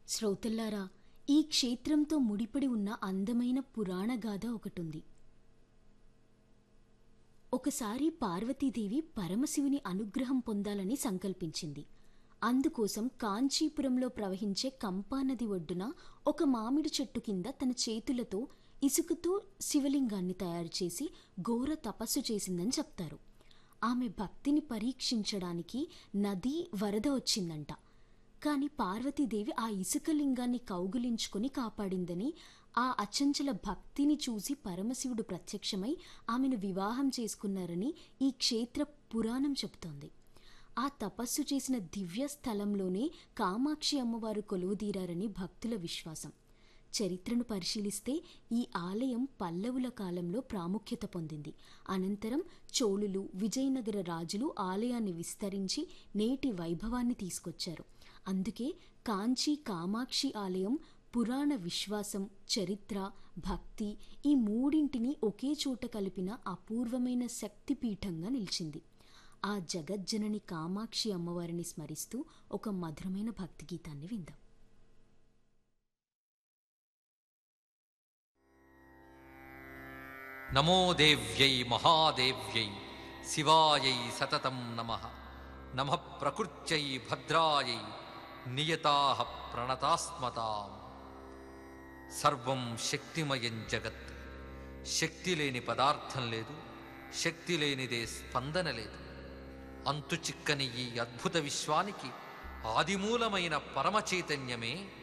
శ్రోతల్లారా ఈ క్షేత్రంతో ముడిపడి ఉన్న అందమైన పురాణ గాథ ఒకటుంది ఒకసారి పార్వతీదేవి పరమశివుని అనుగ్రహం పొందాలని సంకల్పించింది అందుకోసం కాంచీపురంలో ప్రవహించే కంపానది ఒడ్డున ఒక మామిడి చెట్టు కింద తన చేతులతో ఇసుకతో శివలింగాన్ని తయారు చేసి ఘోర తపస్సు చేసిందని చెప్తారు ఆమె భక్తిని పరీక్షించడానికి నది వరద వచ్చిందంట కానీ పార్వతీదేవి ఆ ఇసుక లింగాన్ని కౌగిలించుకొని కాపాడిందని ఆ అచంచల భక్తిని చూసి పరమశివుడు ప్రత్యక్షమై ఆమెను వివాహం చేసుకున్నారని ఈ క్షేత్ర పురాణం చెబుతోంది ఆ తపస్సు చేసిన దివ్య స్థలంలోనే కామాక్షి అమ్మవారు కొలువుదీరారని భక్తుల విశ్వాసం చరిత్రను పరిశీలిస్తే ఈ ఆలయం పల్లవుల కాలంలో ప్రాముఖ్యత పొందింది అనంతరం చోళులు విజయనగర రాజులు ఆలయాన్ని విస్తరించి నేటి వైభవాన్ని తీసుకొచ్చారు అందుకే కాంచీ కామాక్షి ఆలయం పురాణ విశ్వాసం చరిత్ర భక్తి ఈ మూడింటిని ఒకే చోట కలిపిన అపూర్వమైన శక్తిపీఠంగా నిలిచింది ఆ జగజ్జనని కామాక్షి అమ్మవారిని స్మరిస్తూ ఒక మధురమైన భక్తి గీతాన్ని విందాం నమో దేవ్యై మహాదేవ్యై శివాయై సతతం నమ నమ ప్రకృత్యై భద్రాయై నియతా ప్రణతాస్మతాం సర్వం శక్తిమయం జగత్ శక్తి లేని పదార్థం లేదు శక్తి లేనిదే స్పందన లేదు అంతు చిక్కని ఈ అద్భుత విశ్వానికి ఆదిమూలమైన పరమచైతన్యమే